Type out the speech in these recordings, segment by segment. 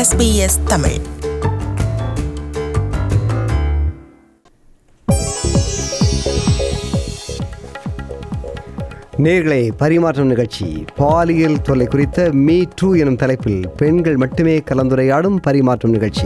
SBS Tamil நேர்களை பரிமாற்றம் நிகழ்ச்சி பாலியல் தொல்லை குறித்த மீ டூ எனும் தலைப்பில் பெண்கள் மட்டுமே கலந்துரையாடும் பரிமாற்றம் நிகழ்ச்சி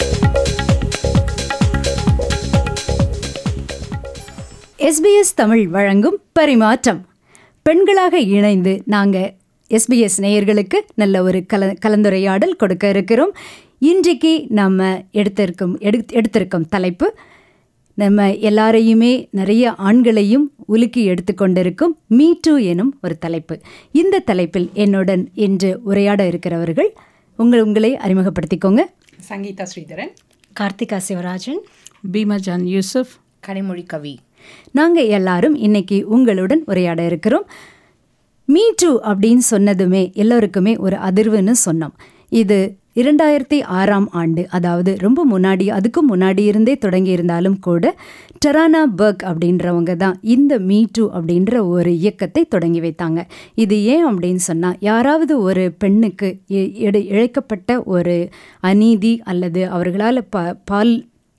எஸ்பிஎஸ் தமிழ் வழங்கும் பரிமாற்றம் பெண்களாக இணைந்து நாங்கள் எஸ்பிஎஸ் நேயர்களுக்கு நல்ல ஒரு கல கலந்துரையாடல் கொடுக்க இருக்கிறோம் இன்றைக்கு நம்ம எடுத்திருக்கும் எடு எடுத்திருக்கும் தலைப்பு நம்ம எல்லாரையுமே நிறைய ஆண்களையும் உலுக்கி எடுத்துக்கொண்டிருக்கும் மீ டூ எனும் ஒரு தலைப்பு இந்த தலைப்பில் என்னுடன் இன்று உரையாட இருக்கிறவர்கள் உங்கள் உங்களை அறிமுகப்படுத்திக்கோங்க சங்கீதா ஸ்ரீதரன் கார்த்திகா சிவராஜன் பீமாஜான் யூசுப் கனிமொழி கவி நாங்கள் எல்லாரும் இன்னைக்கு உங்களுடன் உரையாட இருக்கிறோம் மீ டூ அப்படின்னு சொன்னதுமே எல்லோருக்குமே ஒரு அதிர்வுன்னு சொன்னோம் இது இரண்டாயிரத்தி ஆறாம் ஆண்டு அதாவது ரொம்ப முன்னாடி அதுக்கும் முன்னாடி இருந்தே தொடங்கி இருந்தாலும் கூட டெரானா பர்க் அப்படின்றவங்க தான் இந்த மீ டூ அப்படின்ற ஒரு இயக்கத்தை தொடங்கி வைத்தாங்க இது ஏன் அப்படின்னு சொன்னால் யாராவது ஒரு பெண்ணுக்கு இ- இழை- இழைக்கப்பட்ட ஒரு அநீதி அல்லது அவர்களால் ப பால்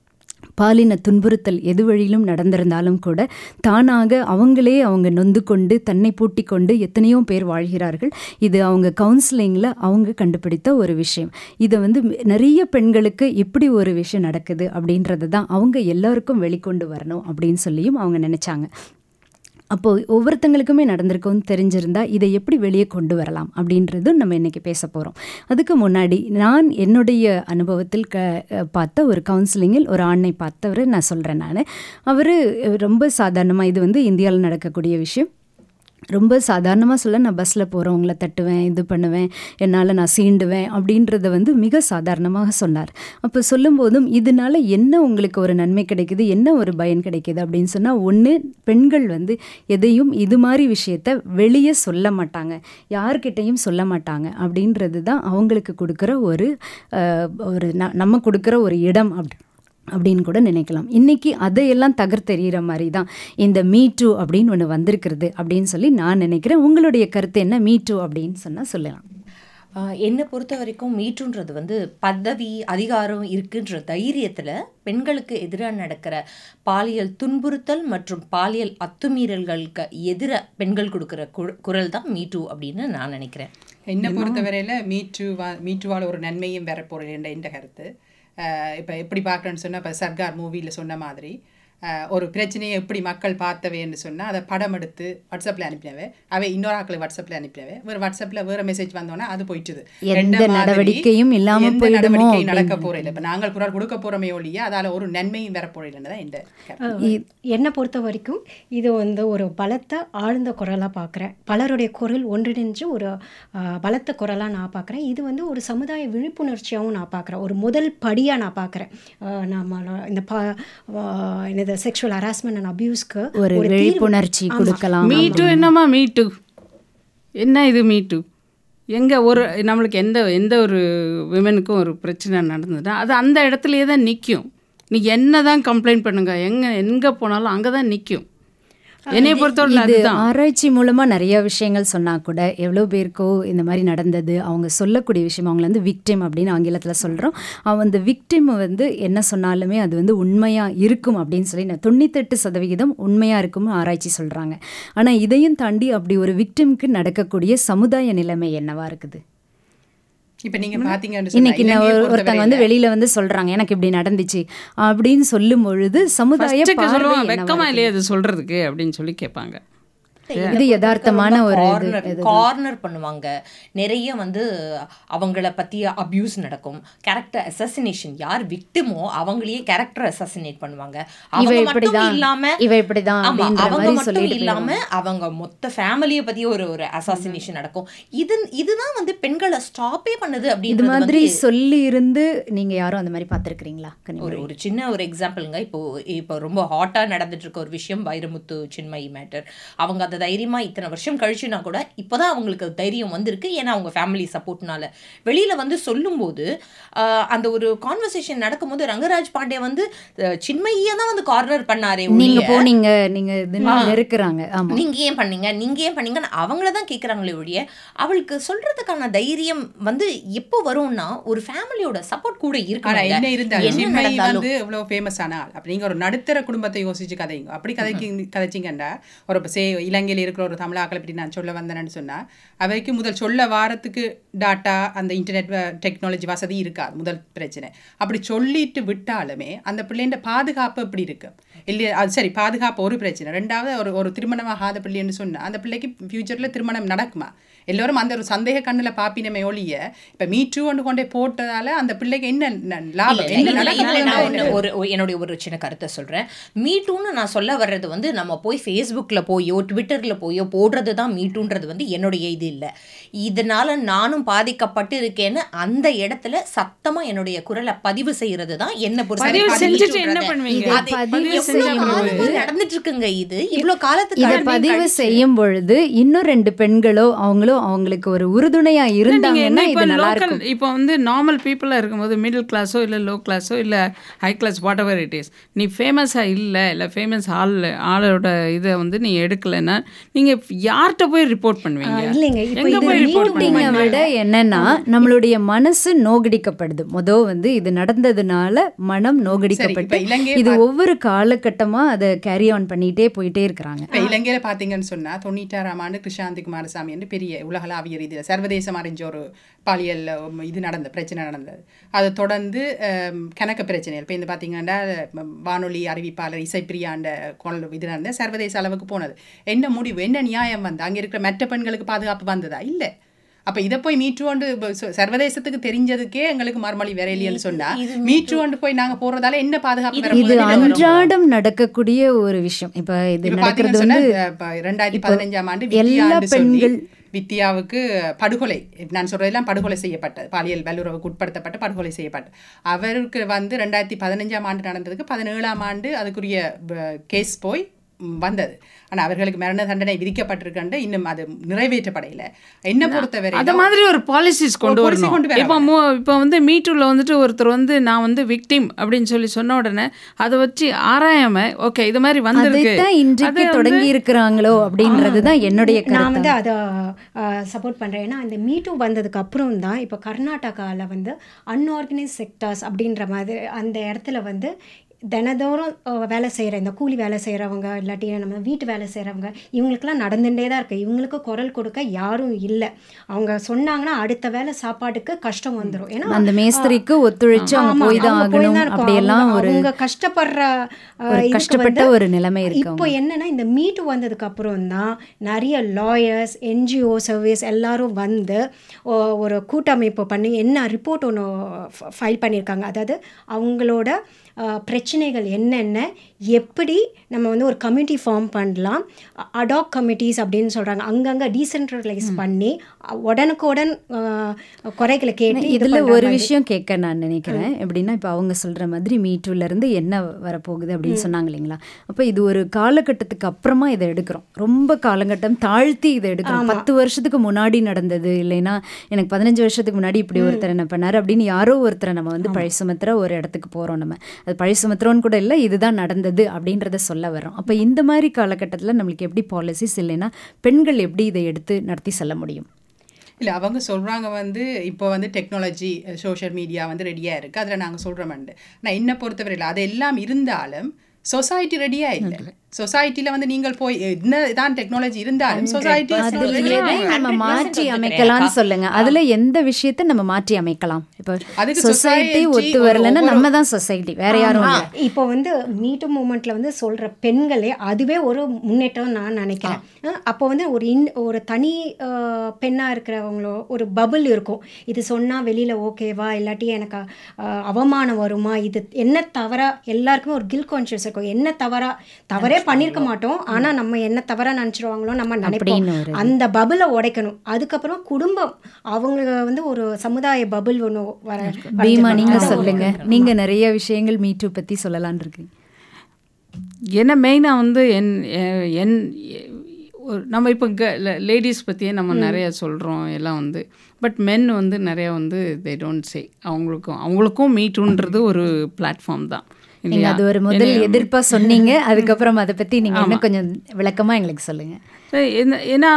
பாலின துன்புறுத்தல் எது வழியிலும் நடந்திருந்தாலும் கூட தானாக அவங்களே அவங்க நொந்து கொண்டு தன்னை பூட்டி கொண்டு எத்தனையோ பேர் வாழ்கிறார்கள் இது அவங்க கவுன்சிலிங்கில் அவங்க கண்டுபிடித்த ஒரு விஷயம் இதை வந்து நிறைய பெண்களுக்கு இப்படி ஒரு விஷயம் நடக்குது அப்படின்றது தான் அவங்க எல்லாருக்கும் வெளிக்கொண்டு வரணும் அப்படின்னு சொல்லியும் அவங்க நினச்சாங்க அப்போது ஒவ்வொருத்தங்களுக்குமே நடந்திருக்கும்னு தெரிஞ்சிருந்தா இதை எப்படி வெளியே கொண்டு வரலாம் அப்படின்றதும் நம்ம இன்றைக்கி பேச போகிறோம் அதுக்கு முன்னாடி நான் என்னுடைய அனுபவத்தில் க பார்த்த ஒரு கவுன்சிலிங்கில் ஒரு ஆணை பார்த்தவரை நான் சொல்கிறேன் நான் அவர் ரொம்ப சாதாரணமாக இது வந்து இந்தியாவில் நடக்கக்கூடிய விஷயம் ரொம்ப சாதாரணமாக சொல்ல நான் பஸ்ஸில் போகிறவங்கள தட்டுவேன் இது பண்ணுவேன் என்னால் நான் சீண்டுவேன் அப்படின்றத வந்து மிக சாதாரணமாக சொன்னார் அப்போ சொல்லும்போதும் இதனால என்ன உங்களுக்கு ஒரு நன்மை கிடைக்குது என்ன ஒரு பயன் கிடைக்குது அப்படின்னு சொன்னால் ஒன்று பெண்கள் வந்து எதையும் இது மாதிரி விஷயத்த வெளியே சொல்ல மாட்டாங்க யார்கிட்டையும் சொல்ல மாட்டாங்க அப்படின்றது தான் அவங்களுக்கு கொடுக்குற ஒரு அஹ், ஒரு ந- நம்ம கொடுக்குற ஒரு இடம் அப்படி அப்படின்னு கூட நினைக்கலாம் இன்னைக்கு அதையெல்லாம் தகர்த்தெறிகிற மாதிரி தான் இந்த மீ டூ அப்படின்னு ஒன்று வந்திருக்கிறது அப்படின்னு சொல்லி நான் நினைக்கிறேன் உங்களுடைய கருத்து என்ன மீ டூ அப்படின்னு சொன்னால் சொல்லலாம் ஆஹ் என்னை பொறுத்த வரைக்கும் மீட்டுன்றது வந்து பதவி அதிகாரம் இருக்குன்ற தைரியத்தில் பெண்களுக்கு எதிராக நடக்கிற பாலியல் துன்புறுத்தல் மற்றும் பாலியல் அத்துமீறல்களுக்கு எதிர பெண்கள் கொடுக்குற கு- குரல் தான் மீட்டு அப்படின்னு நான் நினைக்கிறேன் என்னை பொறுத்தவரையில் மீட்டு வா மீட்டுவால் ஒரு நன்மையும் வர போகிறேன் என்ற என்ற கருத்து இப்போ எப்படி பார்க்குறேன்னு சொன்னால் இப்போ சர்க்கார் மூவியில் சொன்ன மாதிரி அஹ், ஒரு பிரச்சனையை எப்படி மக்கள் பார்த்தவேன்னு சொன்னால் அதை படம் எடுத்து வாட்ஸ்அப்பில் அனுப்பினவே அவை இன்னொரு ஆட்களை வாட்ஸ்அப்பில் அனுப்பினவே வேறு வாட்ஸ்அப்பில் வேறு மெசேஜ் வந்தோன்னா அது போயிட்டுது எந்த ரெண்ட மாதிரி நடவடிக்கையும் இல்லாம எந்த போயிடுமோ நடவடிக்கையும் நடக்க அப்படின்னு. போகிறேன் இப்போ நாங்கள் குரல் கொடுக்க போகிறோமே ஒழிய அதால் ஒரு நன்மையும் வர போகிறேன்னு தான் இந்த கருத்து என்னை பொறுத்த வரைக்கும் இது வந்து ஒரு பலத்த ஆழ்ந்த குரலாக பார்க்குறேன் பலருடைய குரல் ஒன்றிணைஞ்சு ஒரு ஆஹ், பலத்த குரலாக நான் பார்க்குறேன் இது வந்து ஒரு சமுதாய விழிப்புணர்ச்சியாகவும் நான் பார்க்குறேன் ஒரு முதல் படியாக நான் பார்க்குறேன் நம்ம இந்த பா ஆஹ், என்னது செக்ஷுவல் ஹராஸ்மெண்ட் அண்ட் அபியூஸ்க்கு ஒரு விழிப்புணர்ச்சி கொடுக்கலாம் மீட்டு என்னம்மா மீட்டு என்ன இது மீட்டு எங்கே ஒரு நம்மளுக்கு எந்த எந்த ஒரு விமனுக்கும் ஒரு பிரச்சனை நடந்ததுன்னா அது அந்த இடத்துலையே தான் நிற்கும் நீ என்ன தான் கம்ப்ளைண்ட் பண்ணுங்க எங்கே எங்கே போனாலும் அங்கே தான் நிற்கும் என்னைய பொறுத்தவரை இது அதுதான் ஆராய்ச்சி மூலமா நிறைய விஷயங்கள் சொன்னா கூட எவ்வளோ பேருக்கோ இந்த மாதிரி நடந்தது அவங்க சொல்லக்கூடிய விஷயம் அவங்கள வந்து விக்டிம் அப்படின்னு ஆங்கிலத்துல சொல்றோம் அவன் அந்த விக்டிம் வந்து என்ன சொன்னாலுமே அது வந்து உண்மையா இருக்கும் அப்படின்னு சொல்லி நான் தொண்ணூத்தெட்டு சதவிகிதம் உண்மையா இருக்கும்னு ஆராய்ச்சி சொல்றாங்க ஆனா இதையும் தாண்டி அப்படி ஒரு விக்டிம்க்கு நடக்கக்கூடிய சமுதாய நிலைமை என்னவா இருக்குது இப்போ நீங்கள் பார்த்தீங்கன்னு சொன்னா, இன்னைக்கு நான் இலங்கையை ஒரு- ஒருத்தங்க வந்து பொறுத்தவரையில- வெளியில வந்து சொல்றாங்க எனக்கு இப்படி நடந்துச்சு அப்படின்னு சொல்லும் பொழுது சமுதாய ஃபஸ்ட்டுக்கு பார்வை சொல்லுவான் என்னவா வெக்கமா இருக்குது? இல்லையே அது சொல்கிறதுக்கு அப்படின்னு சொல்லி கேட்பாங்க இது யதார்த்தமான ஒரு இது இதுதான். கார்னர் பண்ணுவாங்க நிறைய வந்து அவங்கள பத்தி அபியூஸ் நடக்கும் கேரக்டர் அசசினேஷன் யார் விக்டிமோ அவங்களையே கேரக்டர் அசசினேட் பண்ணுவாங்க அவங்க மட்டும் இப்படிதான், இல்லாம இவ இப்படிதான் ஆமா, அப்படின்ற அவங்க மாதிரி மட்டும் சொல்லிட்டு இல்லாம அவங்க மொத்த ஃபேமிலியை பத்தி ஒரு ஒரு அசாசினேஷன் நடக்கும் இது இதுதான் வந்து பெண்களை ஸ்டாப்பே பண்ணுது இது அப்படின்றது மாதிரி வந்து சொல்லி இருந்து நீங்க யாரும் அந்த மாதிரி பார்த்துருக்கிறீங்களா ஒரு ஒரு சின்ன ஒரு எக்ஸாம்பிளுங்க இப்போ இப்போ ரொம்ப ஹாட்டாக நடந்துட்டு இருக்க ஒரு விஷயம் வைரமுத்து சின்மயி மேட்டர் அவங்க அதை தைரியமாக இத்தனை வருஷம் கழிச்சுனா கூட இப்போ தான் அவங்களுக்கு அது தைரியம் வந்திருக்கு ஏன்னா அவங்க ஃபேமிலி சப்போர்ட்னால வெளியில் வந்து சொல்லும்போது ஆஹ், அந்த ஒரு கான்வர்சேஷன் நடக்கும்போது ரங்கராஜ் பாண்டே வந்து அஹ், சின்மயியை தான் வந்து கார்னர் பண்ணாரே நீங்க ஒழிய, போனீங்க நீங்க இதுன்னு ஆ. நெருக்குறாங்க ஆமா நீங்க ஏன் பண்ணீங்க நீங்க ஏன் பண்ணீங்கன்னு அவங்கள தான் கேட்குறாங்களே ஒழிய அவளுக்கு சொல்றதுக்கான தைரியம் வந்து எப்போ வரும்னா ஒரு ஃபேமிலியோட சப்போர்ட் கூட ஆனா என்ன இருக்கு இருந்தாலும் என்ன சின்மயி நடந்தாலும் வந்து இவ்வளவு ஃபேமஸ் ஆன ஆள் அப்படி நீங்க ஒரு நடுத்தர குடும்பத்தை யோசிச்சு கதைங்க அப்படி கதைக்கு கதைச்சிங்கண்டா ஒரு இப்ப சே இலங்கையில் இருக்கிற ஒரு தமிழாக்களை பற்றி நான் சொல்ல வந்தேன்னு சொன்னா அவைக்கு முதல் சொல்ல வாரத்துக்கு டாட்டா அந்த இன்டர்நெட் டெக்னாலஜி வசதி இருக்காது முதல் பிரச்சனை அப்படி சொல்லிட்டு விட்டாலுமே அந்த பிள்ளைண்ட பாதுகாப்பு எப்படி இருக்கு இல்லையா அது சரி பாதுகாப்பு ஒரு பிரச்சனை ரெண்டாவது ஒரு ஒரு திருமணம் ஆகாத பிள்ளைன்னு சொன்னா அந்த பிள்ளைக்கு ஃபியூச்சர்ல திருமணம் நடக்குமா எல்லோரும் அந்த ஒரு சந்தேக கண்ணுல பாப்பினமே ஒழிய இப்ப மீ டூ ஒன்று கொண்டே போட்டதால அந்த பிள்ளைக்கு என்ன ந- லாபம் இல்ல, என்ன இல்ல, நடக்க இல்ல, நான் போகுதுன்னா ஒண்ணு- ஒரு ஒரு- என்னுடைய ஒரு சின்ன கருத்தை சொல்றேன் மீட்டூன்னு நான் சொல்ல வர்றது வந்து நம்ம போய் ஃபேஸ்புக்கில் போயோ ட்விட்டரில் போயோ போடுறது தான் மீட்டூன்றது வந்து என்னுடைய இது இல்லை இதனால நானும் பாதிக்கப்பட்டு இருக்கேன்னு அந்த இடத்துல சத்தமா என்னுடைய குரலை பதிவு செய்யறது தான் என்ன பதிவு பொறுத்த செஞ்சுட்டு என்ன பண்ணுவீங்க? அது பதிவு எவ்வளவு செய்யும் காலமா பொழுது- நடந்துட்டு இருக்குங்க இது இவ்வளவு காலத்துக்கு இத அப்புறம் பதிவு கழிச்சு- செய்யும் பொழுது இன்னும் ரெண்டு பெண்களோ அவங்களோ அவங்களுக்கு ஒரு உறுதுணையா நீங்க இருந்தாங்கன்னா என்ன இது இப்போ நல்லா லோக்கல் இருக்கும் இப்போ வந்து நார்மல் பீப்புளாக இருக்கும்போது மிடில் கிளாஸோ இல்லை லோ கிளாஸோ இல்லை high class whatever it is நீ ஃபேமஸாக இல்லை இல்லை ஃபேமஸ் ஆள் ஆளோட இதை வந்து நீ எடுக்கலைன்னா நீங்கள் யார்கிட்ட போய் ரிப்போர்ட் பண்ணுவீங்க இல்லைங்க இப்போ எங்க இது போய் ரிப்போர்ட் ஷூட்டிங்கை பண்ணுவீங்க விட என்னன்னா நம்மளுடைய மனசு நோகடிக்கப்படுது மொத வந்து இது நடந்ததுனால மனம் நோகடிக்கப்பட்டு இப்ப இலங்கையை இது ஒவ்வொரு காலகட்டமா அதை கேரி ஆன் பண்ணிட்டே போயிட்டே இருக்கிறாங்க இப்ப இலங்கையில பாத்தீங்கன்னு சொன்னா தொண்ணூற்றாறாம் ஆண்டு கிருஷாந்தி குமாரசாமி என்று பெரிய உலகளாவிய ரீதியில் சர்வதேசம் அறிஞ்ச ஒரு பாலியல் உம், இது நடந்த பிரச்சனை நடந்தது அதை தொடர்ந்து ஹம், கணக்கு பிரச்சனைகள் இப்போ இந்த பார்த்தீங்கன்னா ம், வானொலி அறிவிப்பாளர் இசைப்பிரியாண்ட கொல் இது நடந்த சர்வதேச அளவுக்கு போனது என்ன முடிவு என்ன நியாயம் வந்து அங்க இருக்கிற மற்ற பெண்களுக்கு பாதுகாப்பு வந்ததா இல்லை அப்ப இதை போய் மீட்டு கொண்டு இப்ப ச- சர்வதேசத்துக்கு தெரிஞ்சதுக்கே எங்களுக்கு மறுமொழி வேற இல்லைன்னு சொன்னா மீட்டு கொண்டு போய் நாங்க போறதால என்ன பாதுகாப்பு வர இது போகுது? என்ன வரும்? அன்றாடம் நடக்கக்கூடிய ஒரு விஷயம் இப்ப இது இப்ப நடக்கிறது பாத்தீங்கன்னு வந்து சொன்னா, இப்ப ரெண்டாயிரத்தி இப்போ பதினஞ்சாம் ஆண்டு எல்லா வித்யான்னு சொல்லி பெண்கள் வித்யாவுக்கு படுகொலை நான் சொல்றதெல்லாம் படுகொலை செய்யப்பட்டது பாலியல் வல்லுறவுக்கு உட்படுத்தப்பட்ட படுகொலை செய்யப்பட்டது அவருக்கு வந்து ரெண்டாயிரத்தி பதினஞ்சாம் ஆண்டு நடந்ததுக்கு பதினேழாம் ஆண்டு அதுக்குரிய கேஸ் போய் ம், வந்தது ஆனா அவர்களுக்கு மரண தண்டனை விதிக்கப்பட்டிருக்கண்டு இன்னும் அது நிறைவேற்றப்படையில என்ன பொறுத்தவரை அந்த மாதிரி ஒரு பாலிசிஸ் கொண்டு ஒரு policy வரணும் கொண்டு வர இப்போ மூ இப்போ வந்து மீட்டூரில் வந்துட்டு ஒருத்தர் வந்து நான் வந்து விக்டிம் அப்படின்னு சொல்லி சொன்ன உடனே அதை வச்சு ஆராயாம ஓகே இது மாதிரி வந்திருக்கு அதைத்தான் இன்றைக்கு அதை வந்து- தொடங்கி இருக்கிறாங்களோ அப்படின்றது தான் என்னுடைய நான் கருத்து வந்து அதை சப்போர்ட் பண்ணுறேன் ஏன்னா இந்த மீட்டு வந்ததுக்கு அப்புறம் தான் இப்போ கர்நாடகாவில் வந்து அன்ஆர்கனைஸ் செக்டார்ஸ் அப்படின்ற மாதிரி அந்த இடத்துல வந்து தினதோறும் அஹ், வேலை செய்கிற இந்த கூலி வேலை செய்கிறவங்க இல்லாட்டி நம்ம வீட்டு வேலை செய்கிறவங்க இவங்களுக்கெல்லாம் நடந்துகிட்டே தான் இருக்குது இவங்களுக்கு குரல் கொடுக்க யாரும் இல்லை அவங்க சொன்னாங்கன்னா அடுத்த வேலை சாப்பாட்டுக்கு கஷ்டம் வந்துடும் ஏன்னா அந்த மேஸ்திரிக்கு ஒத்துழைச்சு அவங்க ஆமா, போய் தான் அவங்க போய் ஆகணும் தான் இருக்கணும். அப்படியெல்லாம் அவங்க- ஒரு அவங்க கஷ்டப்படுற அஹ், ஒரு இதுக்கு கஷ்டப்பட்ட வந்து ஒரு நிலைமை இருக்கு இப்போ என்னன்னா இந்த மீட்டு வந்ததுக்கு அப்புறம் தான் நிறைய லாயர்ஸ் என்ஜிஓ சர்வீஸ் எல்லாரும் வந்து ஒ- ஒரு கூட்டமைப்பு பண்ணி என்ன ரிப்போர்ட் ஒன்று ஃபைல் பண்ணியிருக்காங்க அதாவது அவங்களோட அஹ், பிரச்சனைகள் என்னென்ன எப்படி நம்ம வந்து ஒரு கமிட்டி ஃபார்ம் பண்ணலாம் அடாக் கமிட்டிஸ் அப்படின்னு சொல்கிறாங்க அங்கங்கே டீசென்ட்ரலைஸ் பண்ணி அஹ், உடனுக்குடன் அஹ், குறைகளை கேட்டு இது இதுல பண்ற ஒரு மாதிரி. விஷயம் கேட்க நான் நினைக்கிறேன் எப்படின்னா இப்போ அவங்க சொல்ற மாதிரி மீட்டூல இருந்து என்ன வரப்போகுது அப்படின்னு சொன்னாங்க இல்லைங்களா அப்போ இது ஒரு காலகட்டத்துக்கு அப்புறமா இதை எடுக்கிறோம் ரொம்ப காலகட்டம் தாழ்த்தி இதை எடுக்கிறோம் பத்து வருஷத்துக்கு முன்னாடி நடந்தது இல்லைன்னா எனக்கு பதினஞ்சு வருஷத்துக்கு முன்னாடி இப்படி ஒருத்தர் என்ன பண்ணாரு அப்படின்னு யாரோ ஒருத்தரை நம்ம வந்து பழி சுமத்துற ஒரு இடத்துக்கு போறோம் நம்ம அது பழி சுமத்துறோன்னு கூட இல்லை இதுதான் நடந்தது அப்படின்றத சொல்ல வரோம் அப்போ இந்த மாதிரி காலகட்டத்தில் நம்மளுக்கு எப்படி பாலிசிஸ் இல்லைன்னா பெண்கள் எப்படி இதை எடுத்து நடத்தி செல்ல முடியும் இல்ல அவங்க சொல்றாங்க வந்து இப்போ வந்து டெக்னாலஜி சோஷியல் மீடியா வந்து ரெடியா இருக்கு அதுல நாங்க சொல்றோம்ண்டு நான் என்ன பொறுத்தவரையில் அது எல்லாம் இருந்தாலும் சொசைட்டி ரெடியா இல்லை சொசைட்டில வந்து நீங்கள் போய் என்ன தான் டெக்னாலஜி இருந்தாலும் சொசைட்டி அதுல எதை நம்ம 100% மாற்றி ஒத்துக்கிறேன் அமைக்கலாம்னு அக்கா. சொல்லுங்க அதுல எந்த விஷயத்தை நம்ம மாற்றி அமைக்கலாம் இப்போ அதுக்கு சொசைட்டி society ஒத்து ஒரு- வரலன்னா ஒவ்வொரு- நம்ம தான் சொசைட்டி வேற யாரும் ஆமா. இல்லை இப்போ வந்து மீட்டு மூமெண்ட்ல வந்து சொல்ற பெண்களே அதுவே ஒரு முன்னேற்றம் நான் நினைக்கிறேன் அஹ் அப்போ வந்து ஒரு இன் ஒரு தனி அஹ், பெண்ணா இருக்கிறவங்களோ ஒரு பபுள் இருக்கும் இது சொன்னா வெளியில ஓகேவா இல்லாட்டி எனக்கு அஹ், அவமானம் வருமா இது என்ன தவறா எல்லாருக்குமே ஒரு கில் கான்ஷியஸ் இருக்கும் என்ன தவறா தவறே பண்ணியிருக்க மாட்டோம் ஆனா நம்ம என்ன தவறா நினைச்சிருவாங்களோ நம்ம நினைப்போம் அப்படின்னு ஒரு அந்த பபுளை உடைக்கணும் அதுக்கப்புறம் குடும்பம் அவங்க வந்து ஒரு சமுதாய பபுள் ஒன்று வர பீமா நீங்க வளர்த்துருப்பாங்க. சொல்லுங்க நீங்க நிறைய விஷயங்கள் மீட்டு பத்தி சொல்லலாம்னு இருக்கீங்க என்ன மெயினாக வந்து என் எ- என் ஒரு நம்ம இப்போ லேடிஸ் பற்றியே நம்ம நிறைய சொல்கிறோம் எல்லாம் வந்து பட் மென் வந்து நிறைய வந்து தே டோன்ட் சே அவங்களுக்கும் அவங்களுக்கும் மீட்டுன்றது ஒரு பிளாட்ஃபார்ம் தான் நீங்க இல்லையா அது ஒரு முதல் என்ன- எதிர்ப்பா சொன்னீங்க அதுக்கப்புறம் அதை பத்தி நீங்க இன்னும் கொஞ்சம் விளக்கமா எங்களுக்கு சொல்லுங்க சரி, என்ன- ஏன்னா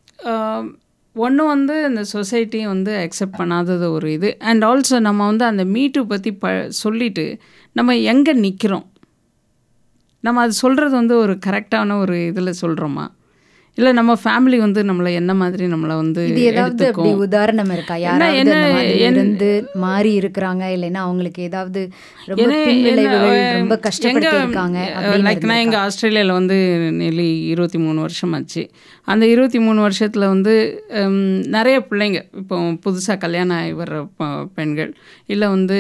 ஒன்று வந்து இந்த சொசைட்டி வந்து அக்செப்ட் பண்ணாதது ஒரு இது அண்ட் ஆல்சோ நம்ம வந்து அந்த மீட்டு பற்றி ப சொல்லிட்டு நம்ம எங்கே நிற்கிறோம் நம்ம அது சொல்கிறது வந்து ஒரு கரெக்டான ஒரு இதில் சொல்கிறோமா இல்லை நம்ம ஃபேமிலி வந்து நம்மளை என்ன மாதிரி நம்மளை வந்து இது ஏதாவது அப்படி எடுத்துக்கும் உதாரணம் இருக்கா என்ன- யாராவது என்ன- அந்த மாதிரி என்ன- இருந்து மாறி இருக்கிறாங்க இல்லைன்னா அவங்களுக்கு ஏதாவது ரொம்ப ஏன்னா- பின்விளைவுகள் என்ன, ரொம்ப கஷ்டப்படுத்தி எங்க, இருக்காங்க அஹ், அப்படின்னு லைக் நான் எங்கள் ஆஸ்திரேலியாவில் வந்து நெல்லி இருபத்தி மூணு வருஷம் ஆச்சு அந்த இருபத்தி மூணு வருஷத்தில் வந்து ஹம், நிறைய பிள்ளைங்க இப்போ புதுசாக கல்யாணம் ஆகி வர்ற ப- பெண்கள் இல்லை வந்து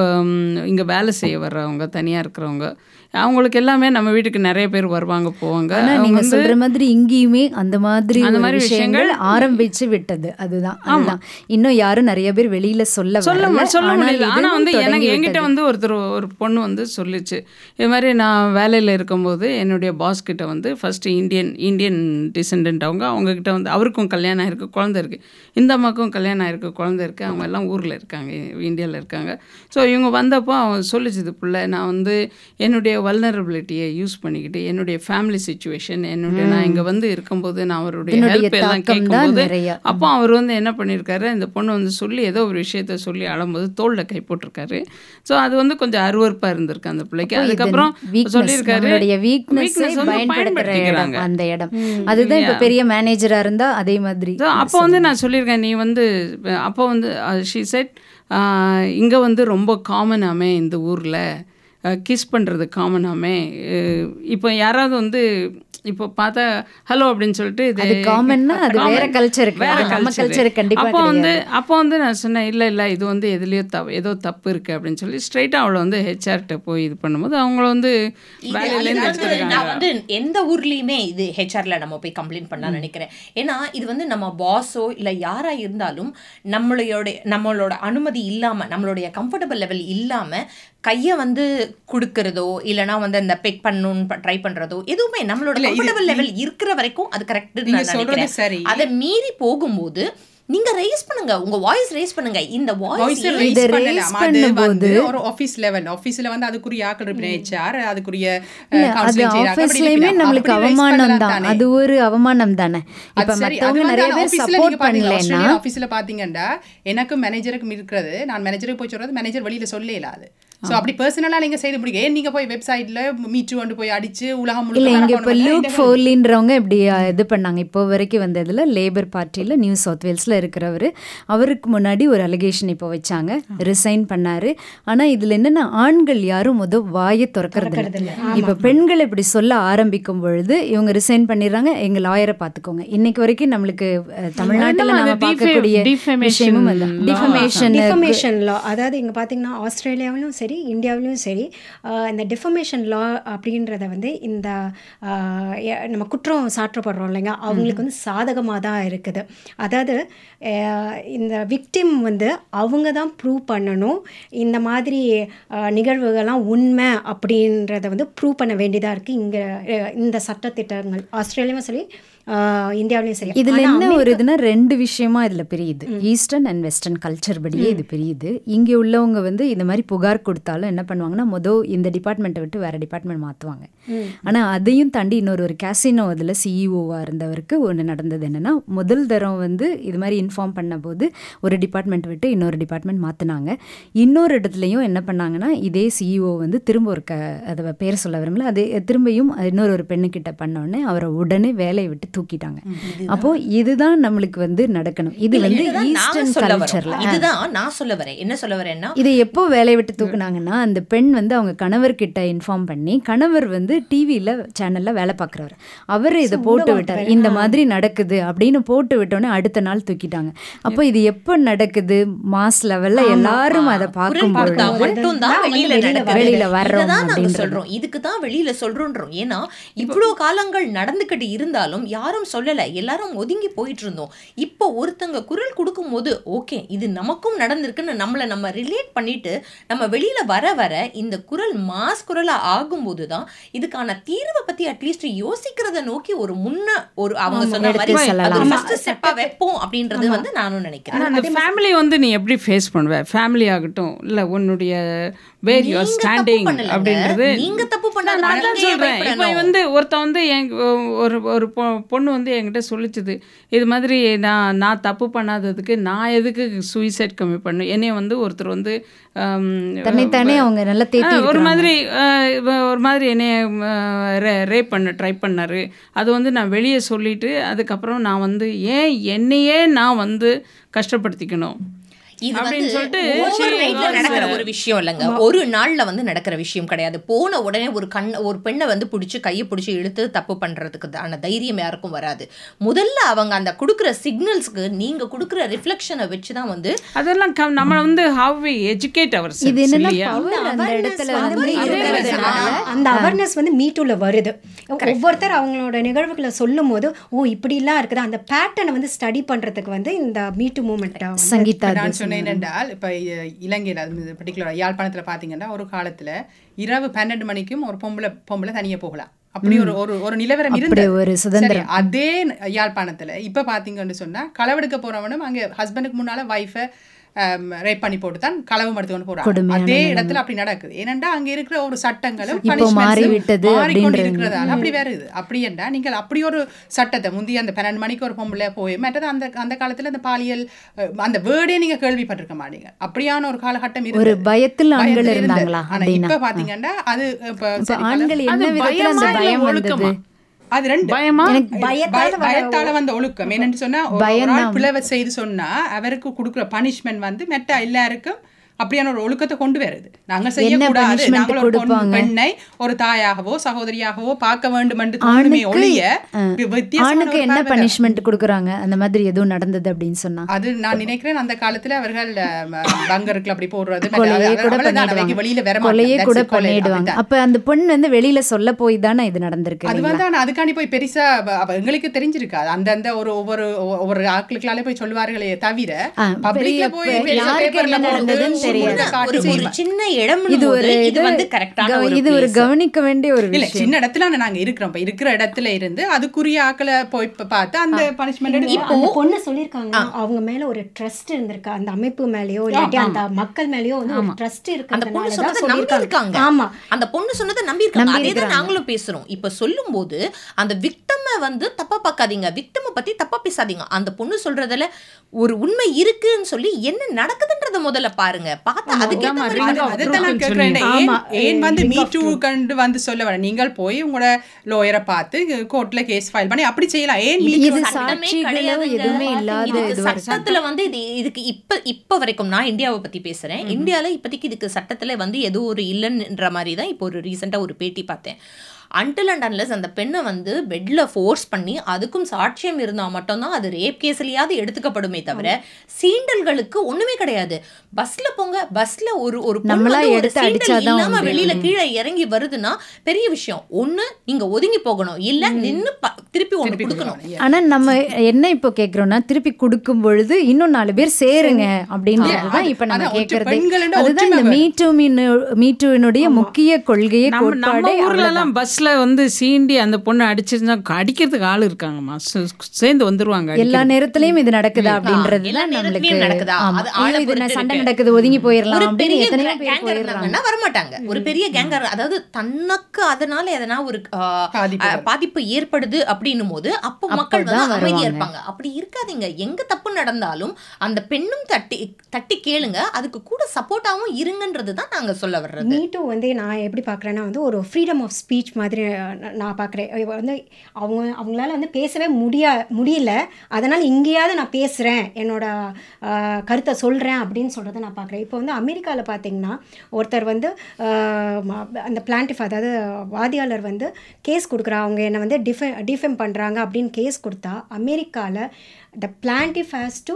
இங்கே வேலை செய்ய வர்றவங்க தனியாக இருக்கிறவங்க அவங்களுக்கு எல்லாமே நம்ம வீட்டுக்கு நிறைய பேர் வருவாங்க போவாங்க ஆனா அவங்க நீங்க வந்து சொல்ற மாதிரி இங்கேயுமே அந்த மாதிரி அந்த ஒரு மாதிரி விஷயங்கள் விஷயங்கள் ஆரம்பிச்சு விட்டது அதுதான் அதுதான் இன்னும் யாரும் நிறைய பேர் வெளியில சொல்ல சொல்ல வரல. மு- சொல்ல ஆனால் முடியல ஆனால் இதுவும் வந்து தொடங்கி எனக்கு என்கிட்ட விட்டது. வந்து ஒருத்தர் ஒரு பொண்ணு வந்து சொல்லிச்சு இது மாதிரி நான் வேலையில் இருக்கும்போது என்னுடைய பாஸ் கிட்ட வந்து ஃபர்ஸ்ட் இந்தியன் இந்தியன் டிசெண்டன்ட் அவங்க அவங்கக்கிட்ட வந்து அவருக்கும் கல்யாணம் ஆயிருக்கு குழந்தை இருக்குது இந்த அம்மாக்கும் கல்யாணம் ஆயிருக்கு குழந்தை இருக்குது அவங்க எல்லாம் ஊரில் இருக்காங்க இந்தியாவில் இருக்காங்க ஸோ இவங்க வந்தப்போ அவன் சொல்லிச்சுது பிள்ளை நான் வந்து என்னுடைய வல்னரபிலிட்டியை யூஸ் பண்ணிக்கிட்டு என்னுடைய ஃபேமிலி சுச்சுவேஷன் என்னுடைய நான் இங்கே வந்து இருக்கும்போது நான் அவருடைய இதனுடைய ஹெல்ப் எல்லாம் தாக்கம் தான் கேட்கும்போது நிறைய. அப்போ அவர் வந்து என்ன பண்ணியிருக்காரு இந்த பொண்ணு வந்து சொல்லி ஏதோ ஒரு விஷயத்த சொல்லி அழும்போது தோளில் கை போட்டிருக்காரு ஸோ அது வந்து கொஞ்சம் அருவருப்பாக இருந்திருக்கு அந்த பிள்ளைக்கு அப்போ இது அதுக்கப்புறம் weakness, சொல்லியிருக்காரு நம்மளுடைய weakness weakness ஐ வந்து பயன்படுத்துற இடம் பயன்படுத்திக்கிறாங்க அந்த இடம் அதுதான் இப்ப பெரிய மேனேஜரா இருந்தா அதே மாதிரி ஸோ அப்போ வந்து நான் சொல்லியிருக்கேன் நீ வந்து அப்போ வந்து ஷீ செட் இங்கே வந்து ரொம்ப காமனாமே இந்த ஊரில் கிஸ் பண்ணுறது காமனாமே இப்போ யாராவது வந்து இப்போ பார்த்தா ஹலோ அப்படின்னு சொல்லிட்டு இது அது காமன்னா அது common. வேற கல்ச்சருக்கு வேற அது நம்ம culture. கல்ச்சருக்கு கண்டிப்பா அப்போ வந்து கிடையாது. அப்போ வந்து நான் சொன்னேன் இல்லை இல்லை இது வந்து எதுலேயோ தப்பு ஏதோ தப்பு இருக்குது அப்படின்னு சொல்லி ஸ்ட்ரைட்டாக அவளை வந்து ஹெச்ஆர்கிட்ட போய் இது பண்ணும்போது அவங்கள வந்து இது வேலையிலேருந்து அதாவது நான் எடுத்துருக்காங்க வந்து எந்த ஊர்லயுமே இது ஹெச்ஆர்ல நம்ம போய் கம்ப்ளைண்ட் பண்ணலாம் நினைக்கிறேன் ஏன்னா இது வந்து நம்ம பாஸோ இல்ல யாரா இருந்தாலும் நம்மளோட நம்மளோட அனுமதி இல்லாம நம்மளுடைய கம்ஃபர்டபுள் லெவல் இல்லாம கையை வந்து கொடுக்கறதோ இல்லனா வந்து அந்த பெக் பண்ணணும்னு ட்ரை பண்றதோ எதுவுமே நம்மளோட இல்ல, இது- கம்ஃபர்டபுள் லெவல் இருக்கிற வரைக்கும் அது கரெக்ட் நீங்க நான் சொல்றது நினைக்கிறேன் சரி. அதை மீறி போகும்போது நீங்க ரைஸ் பண்ணுங்க உங்க வாய்ஸ் ரைஸ் பண்ணுங்க இந்த வாய்ஸ் வாய்ஸ் இதை ரைஸ் raise பண்ணலாம் அது வந்து பண்ணும்போது- ஒரு ஆஃபீஸ் லெவல் ஆஃபீஸ்ல வந்து அதுக்குரிய ஆக்கள் இருப்பின ஹெச்ஆர் அதுக்குரிய இல்ல, அது ஆபீஸ்லயுமே நம்மளுக்கு அவமானம் தான் அது ஒரு அவமானம் தானே இப்ப மத்தவங்க நிறைய பேர் சப்போர்ட் பண்ணலன்னா ஆஃபீஸ்ல பாத்தீங்கன்னா எனக்கும் மேனேஜருக்கும் இருக்கிறது நான் மேனேஜருக்கு போய் சொல்றது மேனேஜர் வெளியில சொல்ல இல்லாது சோ அப்படி பர்சனலா நீங்க செய்து முடியும் ஏன் நீங்க போய் வெப்சைட்ல மீட்டு கொண்டு போய் அடிச்சு உலகம் இல்ல முழுக்க இங்க இப்ப பரப்பணும். லூக் இந்த- ஃபோர்லின்றவங்க இப்படி அஹ், இது பண்ணாங்க இப்போ வரைக்கும் வந்ததுல லேபர் பார்ட்டியில நியூ சவுத் வேல்ஸ்ல இருக்கிறவர் அவருக்கு முன்னாடி ஒரு அலிகேஷன் இப்போ வச்சாங்க ரிசைன் பண்ணாரு ஆனா இதுல என்னன்னா ஆண்கள் யாரும் முத வாயை திறக்கிறது இல்ல இப்ப பெண்கள் இப்படி சொல்ல ஆரம்பிக்கும் பொழுது இவங்க ரிசைன் பண்ணிடுறாங்க எங்க லாயரை பாத்துக்கோங்க இன்னைக்கு வரைக்கும் நம்மளுக்கு அஹ், தமிழ்நாட்டுல அது நம்ம defa- பார்க்கக்கூடிய defamation விஷயமும் அதான் law. டிஃபமேஷன் டிஃபமேஷன் லா அதாவது இங்கே பார்த்தீங்கன்னா ஆஸ்திரேலியாவிலும் சரி இந்தியாவிலும் சரி ஆஹ் இந்த டிஃபமேஷன் லா அப்படின்றத வந்து இந்த ஆஹ் எ- நம்ம குற்றம் சாற்றப்படுறோம் இல்லைங்க அவங்களுக்கு வந்து சாதகமாக தான் இருக்குது அதாவது ஆஹ் இந்த விக்டிம் வந்து அவங்க தான் ப்ரூவ் பண்ணணும் இந்த மாதிரி ஆஹ் நிகழ்வுகள்லாம் உண்மை அப்படின்றத வந்து ப்ரூவ் பண்ண வேண்டியதாக இருக்குது இங்கே இந்த சட்டத்திட்டங்கள் ஆஸ்திரேலியாவும் சரி ஆஹ் இந்தியாவிலையும் சரி இதுல ஆனா என்ன ஒரு இதுனா ரெண்டு விஷயமா இதுல பிரியுது ஈஸ்டர்ன் அண்ட் வெஸ்டர்ன் கல்ச்சர் படியே இது பிரியுது இங்க உள்ளவங்க வந்து இந்த மாதிரி புகார் கொடுத்தாலும் என்ன பண்ணுவாங்கன்னா மொதல் இந்த டிபார்ட்மெண்ட்டை விட்டு வேற டிபார்ட்மெண்ட் மாத்துவாங்க ஆனா அதையும் தாண்டி இன்னொரு ஒரு கேசினோ இதுல சிஇஓவா இருந்தவருக்கு ஒன்று நடந்தது என்னன்னா முதல் தரம் வந்து இது மாதிரி இன்ஃபார்ம் பண்ண போது ஒரு டிபார்ட்மெண்ட் விட்டு இன்னொரு டிபார்ட்மெண்ட் மாத்துனாங்க இன்னொரு இடத்துலையும் என்ன பண்ணாங்கன்னா இதே சிஇஓ வந்து திரும்ப ஒரு க அதை பேர் சொல்ல விரும்பல அது திரும்பியும் இன்னொரு ஒரு பெண்ணுக்கிட்ட பண்ணோடனே அவரை உடனே வேலையை விட்டு தூக்கிட்டாங்க அப்போ இதுதான் நம்மளுக்கு வந்து நடக்கணும் இது இல்ல, வந்து இதுதான் நாங்க ஈஸ்டர்ன் சொல்ல வரோம். கல்ச்சர்ல இதுதான் நான் சொல்ல வரேன் என்ன சொல்ல வரேன்னா இதை எப்போ வேலையை விட்டு தூக்குனாங்கன்னா அந்த பெண் வந்து அவங்க கணவர்கிட்ட இன்ஃபார்ம் பண்ணி கணவர் வந்து டிவியில் சேனலில் வேலை பார்க்குறவர் அவர் இதை போட்டு விட்டார் இந்த மாதிரி நடக்குது அப்படின்னு போட்டு விட்டோன்னே அடுத்த நாள் தூக்கிட்டாங்க அப்போ இது எப்போ நடக்குது மாஸ் லெவலில் எல்லாரும் அதை குரல் கொடுத்தா பார்க்கும்போது மட்டும் தான் தான் வெளியில வெளியில நடக்குது. வெளியில வர்றோம் இதுதான் நாங்க அப்படின்றது. சொல்றோம் இதுக்கு தான் வெளியில சொல்றோன்றோம் ஏன்னா இவ்வளவு காலங்கள் நடந்துகிட்டு இருந்தாலும் யாரும் யாரும் சொல்லலை எல்லாரும் ஒதுங்கி போயிட்டு இருந்தோம் இப்போ ஒருத்தங்க குரல் கொடுக்கும்போது ஓகே இது நமக்கும் நடந்திருக்குன்னு நம்மளை நம்ம ரிலேட் பண்ணிட்டு நம்ம வெளியில வர வர இந்த குரல் மாஸ் குரலா ஆகும்போது தான் இதுக்கான தீர்வை பத்தி அட்லீஸ்ட் யோசிக்கிறத நோக்கி ஒரு முன்ன ஒரு அவங்க சொன்ன எடுத்து மாதிரி செல்லலாம். அது ஃபர்ஸ்ட் ஸ்டெப்பா வைப்போம் அப்படின்றது வந்து நானும் நினைக்கிறேன் ஆனா அந்த ஃபேமிலி வந்து நீ எப்படி ஃபேஸ் பண்ணுவ ஃபேமிலி ஆகட்டும் இல்ல உன்னுடைய வேர் யூஆர் நீங்க தப்பு ஸ்டாண்டிங் பண்ணலங்க. அப்படின்றது நீங்க தப்பு பண்ணாத நான் தான் நீங்க ஏன் சொல்றேன் இப்போ பயப்படணும்? வந்து ஒருத்தன் வந்து என் ஒரு ஒரு பொ- பொண்ணு வந்து என்கிட்ட சொல்லிச்சுது இது மாதிரி நான் நான் தப்பு பண்ணாததுக்கு நான் எதுக்கு சூசைட் கம்மி பண்ணு என்னைய வந்து ஒருத்தர் வந்து ஆம், தன்னைத்தானே அவங்க நல்லா தேத்தி ஆ, ஒரு இருக்கிறாங்க. மாதிரி ஆ, இவ- ஒரு மாதிரி என்னைய ரேப் பண்ண ட்ரை பண்ணாரு அது வந்து நான் வெளியே சொல்லிட்டு அதுக்கப்புறம் நான் வந்து ஏன் என்னையே நான் வந்து கஷ்டப்படுத்திக்கணும் இது அப்படின்னு வந்து சொல்லிட்டு over she nightல was, நடக்கிற uh, ஒரு விஷயம் இல்லைங்க ஒரு நாள்ல வந்து நடக்கிற விஷயம் கிடையாது போன உடனே ஒரு கண் ஒரு பெண்ணை வந்து பிடிச்சி கையை பிடிச்சி இழுத்து தப்பு பண்றதுக்கு தான தைரியம் யாருக்கும் வராது முதல்ல அவங்க அந்த கொடுக்குற சிக்னல்ஸ்க்கு நீங்க கொடுக்குற ரிஃப்ளெக்ஷனை வச்சு தான் வந்து அதெல்லாம் க- நம்ம வந்து ஹவ் வி எஜுகேட் அவர் இது என்னன்னா இல்லையா பவர் அந்த இடத்துல வந்து வந்து இருக்கிறதுனால அந்த அவேர்னஸ் வந்து மீட்டூல வருது ஒவ்வொருத்தர் அவங்களோட நிகழ்வுகளை சொல்லும் போது ஓ இப்படிலாம் இருக்குது அந்த பேட்டர்னை வந்து ஸ்டடி பண்றதுக்கு வந்து இந்த மீட்டு மூமெண்ட் சங்கீதா இப்ப நான் தேசம். சொன்னேன் என்றால் இப்போ இலங்கையில் அது பர்டிகுலர் யாழ்ப்பாணத்தில் பார்த்தீங்கன்னா ஒரு காலத்துல இரவு பன்னெண்டு மணிக்கும் ஒரு பொம்பளை பொம்பளை தனியா போகலாம் அப்படி ஒரு ஒரு ஒரு நிலவரம் அப்படி இருந்தது ஒரு சுதந்திரம். சரி, அதே யாழ்ப்பாணத்துல இப்ப பாத்தீங்கன்னு சொன்னா களவெடுக்க போறவனும் அங்க ஹஸ்பண்டுக்கு முன்னால வைஃபை ரேப் பண்ணி போட்டு தான் களவு மடுத்துக்கொண்டு போறாங்க கொடுமையான அதே நிலைமை. இடத்துல அப்படி நடக்குது ஏனென்றா அங்க இருக்கிற ஒரு சட்டங்களும் இப்போ punishments-உம் மாறிவிட்டது மாறிக்கொண்டு அப்படின்றது. இருக்கிறதால அப்படி வருது அப்படி என்றா நீங்கள் அப்படி ஒரு சட்டத்தை முந்தி அந்த பன்னெண்டு மணிக்கு ஒரு பொம்பளை போய் மற்றது அந்த அந்த காலத்துல அந்த பாலியல் அஹ், அந்த வேர்டே நீங்க கேள்விப்பட்டிருக்க மாட்டீங்க அப்படியான ஒரு காலகட்டம் ஒரு இருந்தது. பயத்தில் ஆண்கள் பயத்துல இருந்தது. இருந்தாங்களா ஆனா அப்படின்னா இப்ப பாத்தீங்கன்னா அது இப்ப இப்ப சரி, ஆண்கள் என்ன அது விதத்துல அந்த பயமா இல்ல பயம் ஒழுக்கமா? வந்தது அது ரெண்டு பயமா பயத்தால பய- பயத்தால வந்த ஒழுக்கம் என்னன்னு சொன்னா ஒரு- ஒரு பயம்தான். ஆள் பிளவை செய்து சொன்னா அவருக்கு கொடுக்குற பனிஷ்மெண்ட் வந்து மெட்ட எல்லாருக்கும் அப்படியான ஒரு ஒழுக்கத்தை கொண்டு வருது நாங்க செய்யக்கூடாது punishment நாங்கள் ஒரு பொண்ணு- கொடுப்பாங்க? பெண்ணை ஒரு தாயாகவோ சகோதரியாகவோ பார்க்க வேண்டும் என்று தோணுமே ஆணுக்கு ஒழிய அஹ், வித்தியாசமான ஆணுக்கு ஒரு என்ன பார்வை தான். பனிஷ்மெண்ட் கொடுக்குறாங்க அந்த மாதிரி எதுவும் நடந்தது அப்படின்னு சொன்னா அது நான் நினைக்கிறேன் அந்த காலத்துல அவர்கள் பங்கருக்குல அப்படி போடுறது மற்ற- கொலையே அது- கூட அவ்வளவுதான், அவைக்கு பண்ணிடுவாங்க வெளியில வர கொலையே மாட்டாங்க. கூட That's it, கொலை, பண்ணிடுவாங்க அப்படிதான். அப்ப அந்த பொண்ணு வந்து வெளியில சொல்ல போய் தானே இது நடந்திருக்கு அது இல்லைங்களா? வந்து ஆனா அதுக்காண்டி போய் பெருசா அவ- அவ எங்களுக்கு தெரிஞ்சிருக்காது அந்தந்த ஒரு ஒவ்வொரு ஒவ்வொரு ஆட்களுக்களாலே போய் சொல்வார்களே தவிர ஆ, பப்ளிக்ல பெரிய போய் பே- பெருசா யாருக்கு பேப்பர்ல என்ன போட்டு நடந்ததுன்னு ஒரு தெரியாது. முழுக்க காட்டி ஒரு ஒரு செய்வாங்க. சின்ன இடம் இது ஒரு இது இது வந்து கரெக்டான கவ- ஒரு இது ஒரு place. கவனிக்க வேண்டிய ஒரு இல்ல விஷயம் சின்ன இடத்துல நாங்க இருக்கிறோம் இப்ப இருக்கிற இடத்துல இருந்து அதுக்குரிய ஆக்களை போய் இப்ப பார்த்து அந்த பனிஷ்மெண்ட் இப்போ அந்த பொண்ணு சொல்லியிருக்காங்க அவங்க மேல ஒரு ட்ரஸ்ட் இருந்திருக்கு அந்த அமைப்பு மேலயோ இல்லாட்டி அந்த மக்கள் மேலயோ வந்து ஒரு ட்ரஸ்ட் அந்த பொண்ணு இருக்கிறதுனால சொன்னதை தான் நம்பி இருக்காங்க சொல்லியிருக்காங்க ஆமா அந்த பொண்ணு சொன்னதை நம்பி இருக்காங்க நம்பி அதே தான் இருக்காங்க. நாங்களும் பேசுறோம் இப்ப சொல்லும்போது அந்த விக்டம வந்து தப்பா பார்க்காதீங்க விக்டம பத்தி தப்பா பேசாதீங்க அந்த பொண்ணு சொல்றதுல ஒரு உண்மை இருக்குன்னு சொல்லி என்ன நடக்குதுன்றத முதல்ல பாருங்க பார்த்தா அதுக்கேத்த ஆமா, மாதிரி ring வந்து- of அதைத்தான் நான் truth கேட்கிறேன் ஏன் ஆமா, ஏன் வந்து ring மீ of டூ கண்டு வந்து சொல்ல வர நீங்கள் போய் உங்களோட லோயரை பார்த்து கோர்ட்ல கேஸ் ஃபைல் பண்ணி அப்படி செய்யலாம் ஏன் மீ இது சட்டமே சாட்சிகளோ கிடையாதுங்க. எதுவுமே இல்லாத இதுக்கு இது வரைக்கும். சட்டத்துல வந்து இது இதுக்கு இப்ப இப்ப வரைக்கும் நான் இந்தியாவை பத்தி பேசுறேன் இந்தியால இப்போதைக்கு இதுக்கு சட்டத்துல வந்து எதுவும் ஒரு இல்லைன்ற மாதிரி தான் இப்போ ஒரு ரீசெண்டா ஒரு பேட்டி பார்த்தேன் அன்டில் அண்ட் அன்லெஸ் அந்த பெண்ணை வந்து பெட்ல ஃபோர்ஸ் பண்ணி அதுக்கும் சாட்சியம் இருந்தா மட்டும்தான் அது ரேப் கேஸ்லயாவது எடுத்துக்கப்படுமே தவிர சீண்டல்களுக்கு ஒண்ணுமே கிடையாது பஸ்ல போங்க பஸ்ல ஒரு ஒரு பொண்ணு நம்மளா வந்து ஒரு எடுத்து சீண்டல் அடிச்சாதான் இல்லாம உண்டு. வெளியில கீழே இறங்கி வருதுன்னா பெரிய விஷயம் ஒண்ணு நீங்க ஒதுங்கி போகணும் இல்ல நின்னு ப- திருப்பி ஒண்ணு கொடுக்கணும் ஆனா நம்ம என்ன இப்போ கேக்குறோம்னா திருப்பி கொடுக்கும் பொழுது இன்னும் நாலு பேர் சேருங்க அப்படின்றதுதான் இப்ப நம்ம அதான் ஒற்றை கேக்குறது பெண்களோட அதுதான் இந்த ஒற்றுமை மீட்டு மீட்டுவினுடைய முக்கிய கொள்கையே நம்ம நம்ம கோட்பாடே ஊர்ல அவ்வளவுதான். எல்லாம் பஸ்ல வந்து சீண்டி அந்த பொண்ணு அடிச்சிருந்தா அடிக்கிறதுக்கு ஆள் இருக்காங்கம்மா சே- சேர்ந்து வந்துருவாங்க எல்லா அடிக்கிறதுக்கு. நேரத்திலயும் இது நடக்குதா எல்லா அப்படின்றதுதான் நம்மளுக்கு நேரத்துலயும் நடக்குதா? ஆமா. அது ஆளை ஐயோ, இது பொறுத்து சண்டை இருக்கு. நடக்குது ஒதுங்கி போயிடலாம் ஒரு அப்படின்னு பெரிய எத்தனையோ பேர் கேங்கர் போயிடுறாங்க இருந்தாங்கன்னா வரமாட்டாங்க ஒரு பெரிய கேங்கர் அதாவது தனக்கு அதனால எதனா ஒரு ஆ, பாதிப்பு ஆ, பாதிப்பு ஏற்படுது அப்படின்னும் போது அப்போ மக்கள் வந்து அப்பதான் அமைதியா வருவாங்க. இருப்பாங்க அப்படி இருக்காதீங்க எங்க தப்பு நடந்தாலும் அந்த பெண்ணும் தட்டி தட்டி கேளுங்க அதுக்கு கூட சப்போர்ட்டாவும் இருங்கன்றது தான் நாங்க சொல்ல வர்றது மீட்டு வந்து நான் எப்படி பார்க்குறேன்னா வந்து ஒரு ஃப்ரீடம் ஆஃப் ஸ்பீச் மாதிரி நான் நான் பார்க்குறேன் வந்து அவங்க அவங்களால வந்து பேசவே முடியா முடியல அதனால் இங்கேயாவது நான் பேசுகிறேன் என்னோட ஆஹ், கருத்தை சொல்கிறேன் அப்படின்னு சொல்கிறத நான் பார்க்குறேன் இப்போ வந்து அமெரிக்காவில் பார்த்தீங்கன்னா ஒருத்தர் வந்து ஆஹ், ம- அந்த பிளான்டிஃப் அதாவது வாதியாளர் வந்து கேஸ் கொடுக்குறா அவங்க என்னை வந்து டிஃபெ டிஃபெம் பண்ணுறாங்க அப்படின்னு கேஸ் கொடுத்தா அமெரிக்காவில் the plaintiff has to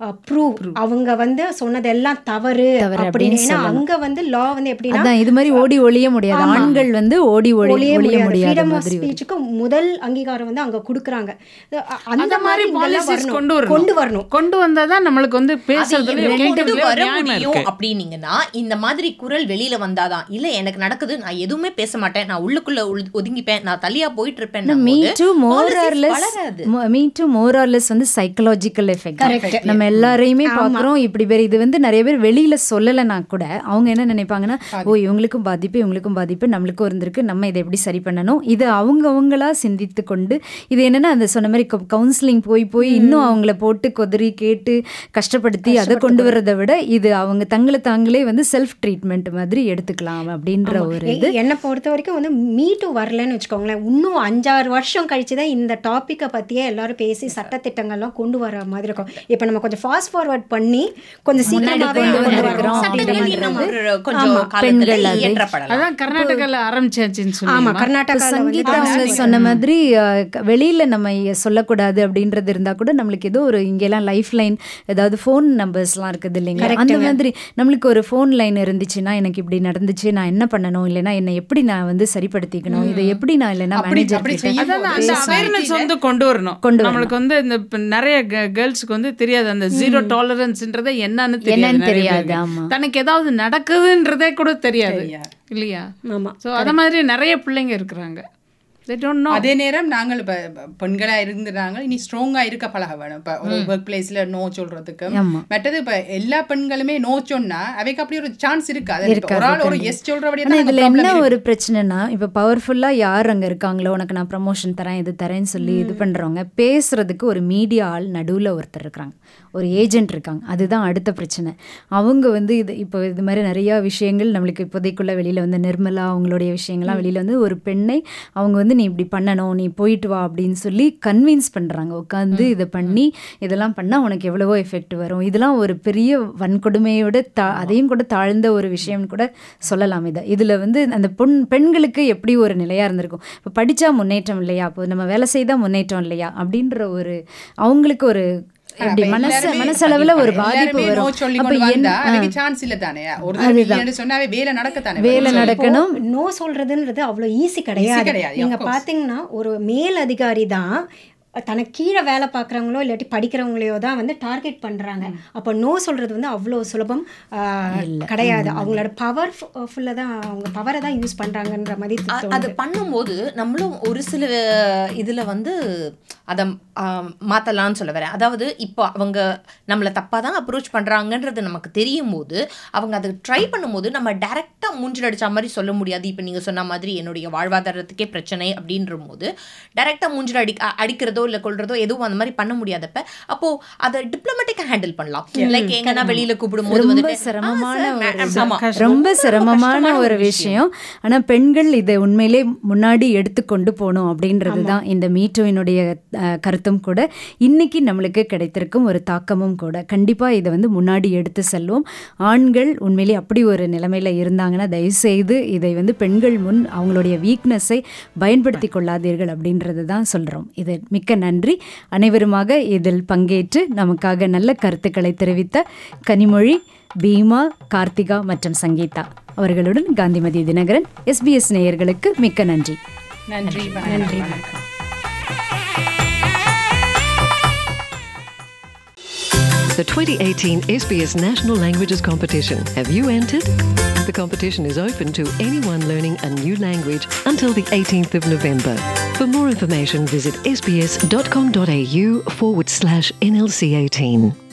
prove அவங்க வந்து சொன்னதெல்லாம் தவறு தவறு அப்படின்னு அப்படின்னு ஏன்னா சொல்லலாம். அங்க வந்து லா வந்து எப்படின்னா அதான் இது மாதிரி ஓடி ஒளிய முடியாது ஆமா. ஆண்கள் வந்து ஓடி ஒளி ஒளிய ஒளிய முடியாது முடியாத ஃப்ரீடம் ஆஃப் மாதிரி ஒரு- ஸ்பீச்சுக்கு முதல் அங்கீகாரம் வந்து அங்க கொடுக்குறாங்க அ- அந்த அந்த மாதிரி இங்கெல்லாம் பாலிசிஸ் வரணும். கொண்டு வரணும் கொண்டு வரணும் கொண்டு வந்தா தான் நம்மளுக்கு வந்து அது பேசுறதுல எப்படி கொண்டு கேட்கறதுல வர நியாயம் முடியும் இருக்கு அப்படின்னீங்கன்னா இந்த மாதிரி குரல் வெளியில வந்தாதான் இல்ல எனக்கு நடக்குது நான் எதுவுமே பேச மாட்டேன் நான் உள்ளுக்குள்ள உள்- ஒதுங்கிப்பேன் நான் தலியா போயிட்டு இருப்பேன் மீ டு மோரர்லெஸ் வளராது மீ டு மோரர்லெஸ் வந்து சைக்கலாஜிக்கல் எஃபெக்ட் Correct. நம்ம எல்லாரையுமே பார்க்குறோம் இப்படி பேர் இது வந்து நிறைய பேர் வெளியில சொல்லலைனா கூட அவங்க என்ன நினைப்பாங்கன்னா ஓ இவங்களுக்கும் பாதிப்பு இவங்களுக்கும் பாதிப்பு நம்மளுக்கும் இருந்திருக்கு நம்ம இதை எப்படி சரி பண்ணணும் இது அவங்க அவங்களா சிந்தித்து கொண்டு இது என்னன்னா அந்த சொன்ன மாதிரி கவுன்சிலிங் போய் போய் இன்னும் அவங்கள போட்டு கொதறி கேட்டு கஷ்டப்படுத்தி அதை கொண்டு வர்றதை விட இது அவங்க தங்களை தாங்களே வந்து செல்ஃப் ட்ரீட்மெண்ட் மாதிரி எடுத்துக்கலாம் அப்படின்ற ஒரு இது எ- என்னை பொறுத்த வரைக்கும் வந்து மீட்டு வரலன்னு வச்சுக்கோங்களேன் இன்னும் அஞ்சாறு வருஷம் கழிச்சு தான் இந்த டாப்பிக்கை பற்றியே எல்லாரும் பேசி சட்டத்திட்டங்கள்லாம் கொண்டு வர மாதிரி இருக்கும் இப்போ நம்ம கொஞ்சம் ஃபாஸ்ட் ஃபார்வர்ட் பண்ணி கொஞ்சம் சீக்கிரமாவே கொண்டு கொண்டு வந்திருக்கிறோம் வரோம் அப்படின்ற சட்டங்கள் மாதிரி இன்னும் வந்து ஒரு கொஞ்சம் ஆமா, காலத்துல பெண்கள் அது. இயற்றப்படலாம் அதான் கர்நாடகால ஆரம்பிச்சாச்சுன்னு ஆமா சொல்லி கர்நாடகாவில் வந்து சங்கீதா அவங்க சொன்ன மாதிரி அஹ், க- வெளியில நம்ம சொல்லக்கூடாது அப்படின்றது இருந்தா கூட நம்மளுக்கு ஏதோ ஒரு இங்கெல்லாம் லைஃப் லைன் ஏதாவது ஃபோன் நம்பர்ஸ்லாம் இருக்குது இல்லைங்களா அந்த மாதிரி நம்மளுக்கு ஒரு ஃபோன் லைன் இருந்துச்சுன்னா எனக்கு இப்படி நடந்துச்சு நான் என்ன பண்ணணும் இல்லைன்னா என்னை எப்படி நான் வந்து சரிப்படுத்திக்கணும் இதை எப்படி நான் இல்லைன்னா அப்படி- மேனேஜர் அப்படி கிட்ட செய்யும் அதான் அந்த அவேர்னஸ் வந்து கொண்டு வரணும் கொண்டு வரணும். நம்மளுக்கு வந்து இந்த இப்ப நிறைய கேர்ள்ஸ்க்கு வந்து தெரியாது அந்த ஜீரோ டாலரன்ஸ்ன்றதை என்னன்னு தெரியாது என்னன்னு நிறைய தெரியாது, பேருக்கு. ஆமா. தனக்கு ஏதாவது நடக்குதுன்றதே கூட தெரியாது தெரியாது. இல்லையா ஆமா ஸோ அத மாதிரி நிறைய பிள்ளைங்க இருக்கிறாங்க they don't know அதே நேரம் நாங்கள் இப்போ பெண்களா இருந்துறாங்க இனி ஸ்ட்ராங்கா இருக்க பழக வேணும் இப்போ ஒரு ஒர்க் பிளேஸ்ல நோ சொல்றதுக்கு ஆமா. மற்றது இப்ப எல்லா பெண்களுமே நோ சொன்னா அவைக்கு அப்படி ஒரு சான்ஸ் இருக்கு அது இப்ப ஒரு ஆள் ஒரு எஸ் சொல்றபடியே ஆனா தான் இதுல problem என்ன இருக்கு. ஒரு பிரச்சனைனா இப்ப பவர்ஃபுல்லா யார் அங்க இருக்காங்களோ உனக்கு நான் ப்ரமோஷன் தரேன் இது தரேன்னு சொல்லி இது பண்றவங்க பேசுறதுக்கு ஒரு மீடியா ஆள் நடுவுல ஒருத்தர் இருக்காங்க ஒரு ஏஜென்ட் இருக்காங்க அதுதான் அடுத்த பிரச்சனை அவங்க வந்து இது இப்போ இது மாதிரி நிறைய விஷயங்கள் நம்மளுக்கு இப்போதைக்குள்ள வெளியில வந்து நிர்மலா அவங்களுடைய விஷயங்கள்லாம் வெளியில வந்து ஒரு பெண்ணை அவங்க வந்து நீ இப்படி பண்ணணும் நீ போயிட்டு வா அப்படின்னு சொல்லி கன்வின்ஸ் பண்றாங்க உட்காந்து இதை பண்ணி இதெல்லாம் பண்ணா உனக்கு எவ்வளவோ எஃபெக்ட் வரும் இதெல்லாம் ஒரு பெரிய வன்கொடுமையோட தா அதையும் கூட தாழ்ந்த ஒரு விஷயம் கூட சொல்லலாம் இதை இதில் வந்து அந்த பொன் பெண்களுக்கு எப்படி ஒரு நிலையாக இருந்திருக்கும் இப்போ படித்தா முன்னேற்றம் இல்லையா அப்போ நம்ம வேலை செய்தால் முன்னேற்றம் இல்லையா அப்படின்ற ஒரு அவங்களுக்கு ஒரு எப்படி அப்ப மனசு எல்லாருமே மனசளவில் ஒரு எல்லாருமே பாதிப்பு no வரும் சொல்லி அப்போ கொண்டு என் வந்தா ஆ. அதுக்கு சான்ஸ் இல்ல தானே ஒரு தடவை இல்லைன்னு சொன்னாவே வேலை நடக்கத்தானே வேலை வரும். நடக்கணும் நோ சொல்றதுன்றது அவ்வளோ ஈஸி கிடையாது கிடையாது, நீங்க of course. பாத்தீங்கன்னா ஒரு மேல் அதிகாரி தான் தனக்கு கீழே வேலை பார்க்குறவங்களோ இல்லாட்டி படிக்கிறவங்களையோ தான் வந்து டார்கெட் பண்ணுறாங்க அப்போ நோ சொல்கிறது வந்து அவ்வளோ சுலபம் ஆஹ், கிடையாது அவங்களோட பவர் ஃபுல்லாக தான் அவங்க பவரை தான் யூஸ் பண்ணுறாங்கன்ற மாதிரி அ- அது தோணுது. பண்ணும்போது நம்மளும் ஒரு சில இதில் வந்து அதை மாற்றலாம்னு சொல்ல வரேன் அதாவது இப்போ அவங்க நம்மளை தப்பாக தான் அப்ரோச் பண்ணுறாங்கன்றது நமக்கு தெரியும் போது அவங்க அதை ட்ரை பண்ணும்போது நம்ம டைரெக்டாக மூஞ்சில் அடிச்ச மாதிரி சொல்ல முடியாது இப்போ நீங்கள் சொன்ன மாதிரி என்னுடைய வாழ்வாதாரத்துக்கே பிரச்சனை அப்படின்ற போது டைரெக்டாக மூஞ்சில் அடி அ- அடிக்கிறதோ இல்லை கொள்றதோ எதுவும் அந்த மாதிரி பண்ண முடியாதப்ப அப்போது அதை டிப்ளமேட்டிக்காக ஹேண்டில் பண்ணலாம் லைக் எங்கன்னா வெளியில் கூப்பிடும்போது ரொம்ப வந்துட்டு "ஆ, சிரமமான sir, ஒரு ma'am." இது. ஆமா. ரொம்ப சிரமமான ஒரு விஷயம் ஆனா பெண்கள் இதை உண்மையிலே முன்னாடி எடுத்துக்கொண்டு போகணும் அப்படின்றது தான் இந்த மீட்டுவினுடைய கருத்தும் கூட இன்னைக்கு நம்மளுக்கு கிடைத்திருக்கும் ஒரு தாக்கமும் கூட கண்டிப்பா இதை வந்து முன்னாடி எடுத்து செல்வோம் ஆண்கள் உண்மையிலே அப்படி ஒரு நிலைமையில இருந்தாங்கன்னா தயவுசெய்து இதை வந்து பெண்கள் முன் அவங்களுடைய வீக்னஸை பயன்படுத்தி கொள்ளாதீர்கள் அப்படின்றது தான் சொல்றோம் இது மிக்க நன்றி அனைவருமாக இதில் பங்கேற்று நமக்காக நல்ல கருத்துக்களை தெரிவித்த கனிமொழி பீமா கார்த்திகா மற்றும் சங்கீதா அவர்களுடன் காந்திமதி தினகரன் எஸ்பிஎஸ் நேயர்களுக்கு மிக்க நன்றி நன்றி நன்றி வணக்கம் The 2018 SBS National Languages Competition. Have you entered? The competition is open to anyone learning a new language until the 18th of November. For more information, visit sbs.com.au forward slash NLC 18.